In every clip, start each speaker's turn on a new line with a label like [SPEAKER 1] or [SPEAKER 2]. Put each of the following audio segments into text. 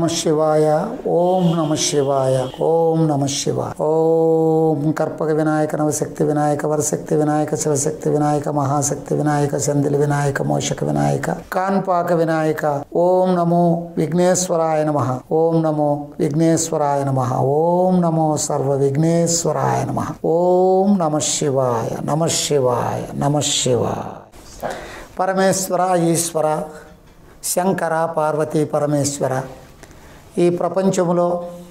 [SPEAKER 1] శివాయ ఓం నమ శివాయ ఓం నమ శివాయ ఓం కర్పక వినాయక నవశక్తి వినాయక వరశక్తి వినాయక శివశక్తి వినాయక మహాశక్తి వినాయక చందిలి వినాయక మోషక వినాయక కాన్పాక వినాయక ఓం నమో విఘ్నేశ్వరాయ నమ ఓం నమో విఘ్నేశ్వరాయ నమ ఓం నమో సర్వ విఘ్నేశ్వరాయ నమ ఓం నమ శివాయ నమ శివాయ నమ శివాయ పరమేశ్వర ఈశ్వర శంకర పార్వతీ పరమేశ్వర ఈ ప్రపంచంలో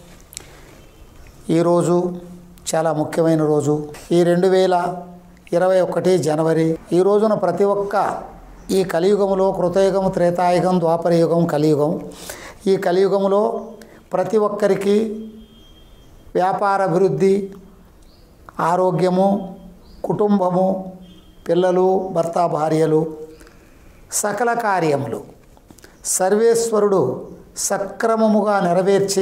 [SPEAKER 1] ఈరోజు చాలా ముఖ్యమైన రోజు ఈ రెండు వేల ఇరవై ఒకటి జనవరి ఈ రోజున ప్రతి ఒక్క ఈ కలియుగములో కృతయుగం త్రేతాయుగం ద్వాపరయుగం కలియుగం ఈ కలియుగములో ప్రతి ఒక్కరికి వ్యాపార అభివృద్ధి ఆరోగ్యము కుటుంబము పిల్లలు భర్త భార్యలు సకల కార్యములు సర్వేశ్వరుడు సక్రమముగా నెరవేర్చి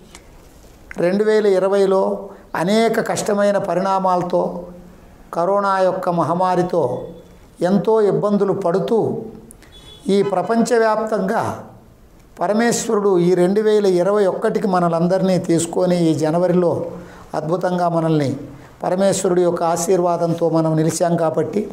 [SPEAKER 1] రెండు వేల ఇరవైలో అనేక కష్టమైన పరిణామాలతో కరోనా యొక్క మహమ్మారితో ఎంతో ఇబ్బందులు పడుతూ ఈ ప్రపంచవ్యాప్తంగా పరమేశ్వరుడు ఈ రెండు వేల ఇరవై ఒక్కటికి మనలందరినీ తీసుకొని ఈ జనవరిలో అద్భుతంగా మనల్ని పరమేశ్వరుడి యొక్క ఆశీర్వాదంతో మనం నిలిచాం కాబట్టి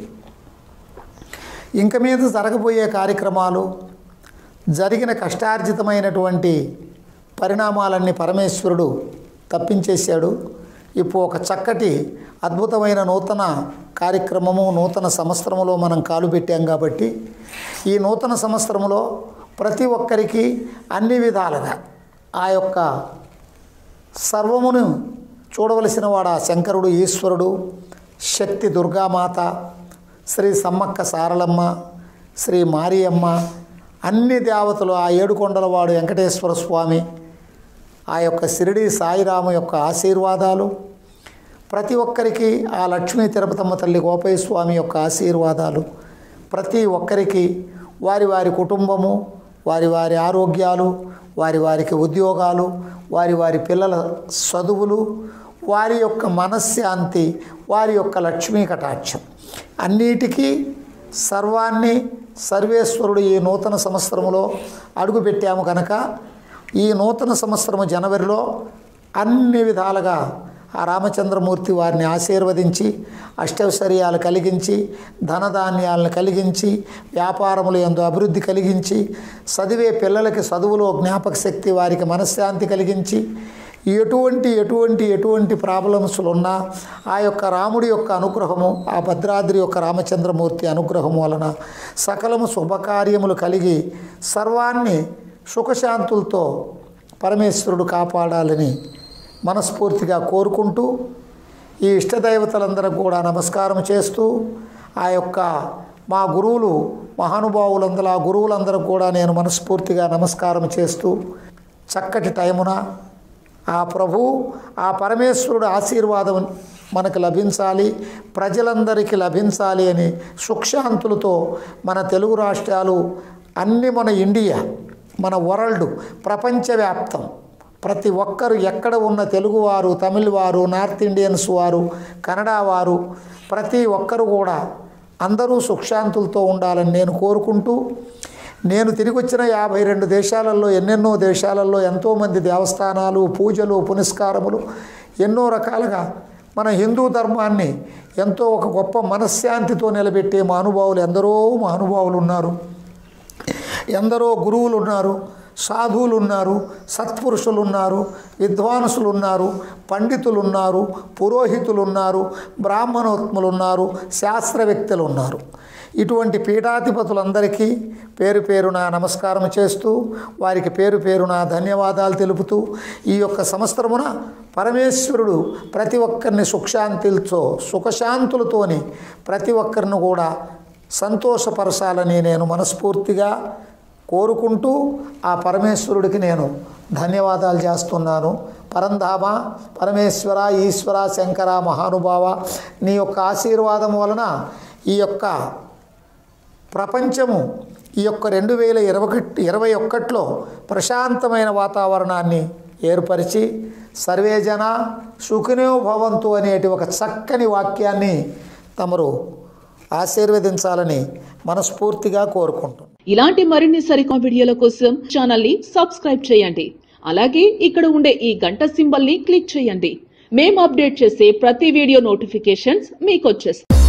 [SPEAKER 1] ఇంక మీద జరగబోయే కార్యక్రమాలు జరిగిన కష్టార్జితమైనటువంటి పరిణామాలన్నీ పరమేశ్వరుడు తప్పించేశాడు ఇప్పుడు ఒక చక్కటి అద్భుతమైన నూతన కార్యక్రమము నూతన సంవత్సరములో మనం కాలు పెట్టాం కాబట్టి ఈ నూతన సంవత్సరంలో ప్రతి ఒక్కరికి అన్ని విధాలుగా ఆ యొక్క సర్వమును చూడవలసిన వాడు ఆ శంకరుడు ఈశ్వరుడు శక్తి దుర్గామాత శ్రీ సమ్మక్క సారలమ్మ శ్రీ మారియమ్మ అన్ని దేవతలు ఆ ఏడుకొండల వాడు వెంకటేశ్వర స్వామి ఆ యొక్క షిరిడి సాయిరాము యొక్క ఆశీర్వాదాలు ప్రతి ఒక్కరికి ఆ లక్ష్మీ తిరుపతమ్మ తల్లి గోపయ్య స్వామి యొక్క ఆశీర్వాదాలు ప్రతి ఒక్కరికి వారి వారి కుటుంబము వారి వారి ఆరోగ్యాలు వారి వారికి ఉద్యోగాలు వారి వారి పిల్లల చదువులు వారి యొక్క మనశ్శాంతి వారి యొక్క లక్ష్మీ కటాక్షం అన్నిటికీ సర్వాన్ని సర్వేశ్వరుడు ఈ నూతన సంవత్సరంలో అడుగుపెట్టాము కనుక ఈ నూతన సంవత్సరము జనవరిలో అన్ని విధాలుగా ఆ రామచంద్రమూర్తి వారిని ఆశీర్వదించి అష్టైశ్వర్యాలు కలిగించి ధనధాన్యాలను కలిగించి వ్యాపారములు ఎందు అభివృద్ధి కలిగించి చదివే పిల్లలకి చదువులో జ్ఞాపక శక్తి వారికి మనశ్శాంతి కలిగించి ఎటువంటి ఎటువంటి ఎటువంటి ప్రాబ్లమ్స్లు ఉన్నా ఆ యొక్క రాముడి యొక్క అనుగ్రహము ఆ భద్రాద్రి యొక్క రామచంద్రమూర్తి అనుగ్రహము వలన సకలము శుభకార్యములు కలిగి సర్వాన్ని సుఖశాంతులతో పరమేశ్వరుడు కాపాడాలని మనస్ఫూర్తిగా కోరుకుంటూ ఈ ఇష్టదైవతలందరూ కూడా నమస్కారం చేస్తూ ఆ యొక్క మా గురువులు మహానుభావులందరూ ఆ గురువులందరూ కూడా నేను మనస్ఫూర్తిగా నమస్కారం చేస్తూ చక్కటి టైమున ఆ ప్రభు ఆ పరమేశ్వరుడు ఆశీర్వాదం మనకు లభించాలి ప్రజలందరికీ లభించాలి అని సుఖశాంతులతో మన తెలుగు రాష్ట్రాలు అన్ని మన ఇండియా మన వరల్డ్ ప్రపంచవ్యాప్తం ప్రతి ఒక్కరు ఎక్కడ ఉన్న తెలుగువారు తమిళ్ వారు నార్త్ ఇండియన్స్ వారు కన్నడ వారు ప్రతి ఒక్కరు కూడా అందరూ సుఖశాంతులతో ఉండాలని నేను కోరుకుంటూ నేను తిరిగి వచ్చిన యాభై రెండు దేశాలలో ఎన్నెన్నో దేశాలలో ఎంతోమంది దేవస్థానాలు పూజలు పునస్కారములు ఎన్నో రకాలుగా మన హిందూ ధర్మాన్ని ఎంతో ఒక గొప్ప మనశ్శాంతితో నిలబెట్టే మహానుభావులు ఎందరో మహానుభావులు ఉన్నారు ఎందరో గురువులు ఉన్నారు సాధువులు ఉన్నారు సత్పురుషులు ఉన్నారు విద్వాంసులు ఉన్నారు పండితులు ఉన్నారు పురోహితులు ఉన్నారు బ్రాహ్మణోత్ములు ఉన్నారు శాస్త్రవేత్తలు ఉన్నారు ఇటువంటి పీఠాధిపతులందరికీ పేరు పేరున నమస్కారం చేస్తూ వారికి పేరు పేరున ధన్యవాదాలు తెలుపుతూ ఈ యొక్క సంవత్సరమున పరమేశ్వరుడు ప్రతి ఒక్కరిని సుఖశాంతులతో సుఖశాంతులతోని ప్రతి ఒక్కరిని కూడా సంతోషపరచాలని నేను మనస్ఫూర్తిగా కోరుకుంటూ ఆ పరమేశ్వరుడికి నేను ధన్యవాదాలు చేస్తున్నాను పరంధామ పరమేశ్వర ఈశ్వర శంకర మహానుభావ నీ యొక్క ఆశీర్వాదం వలన ఈ యొక్క ప్రపంచము ఈ యొక్క రెండు వేల ఇరవై ఇరవై ఒకటిలో ప్రశాంతమైన వాతావరణాన్ని ఏర్పరిచి సర్వేజన సుఖినో భవంతు అనేటి ఒక చక్కని వాక్యాన్ని తమరు ఆశీర్వదించాలని మనస్ఫూర్తిగా కోరుకుంటున్నాను
[SPEAKER 2] ఇలాంటి మరిన్ని సరికొత్త వీడియోల కోసం ఛానల్ ని సబ్స్క్రైబ్ చేయండి అలాగే ఇక్కడ ఉండే ఈ గంట సింబల్ ని క్లిక్ చేయండి మేము అప్డేట్ చేసే ప్రతి వీడియో నోటిఫికేషన్స్ మీకు వచ్చేస్తాయి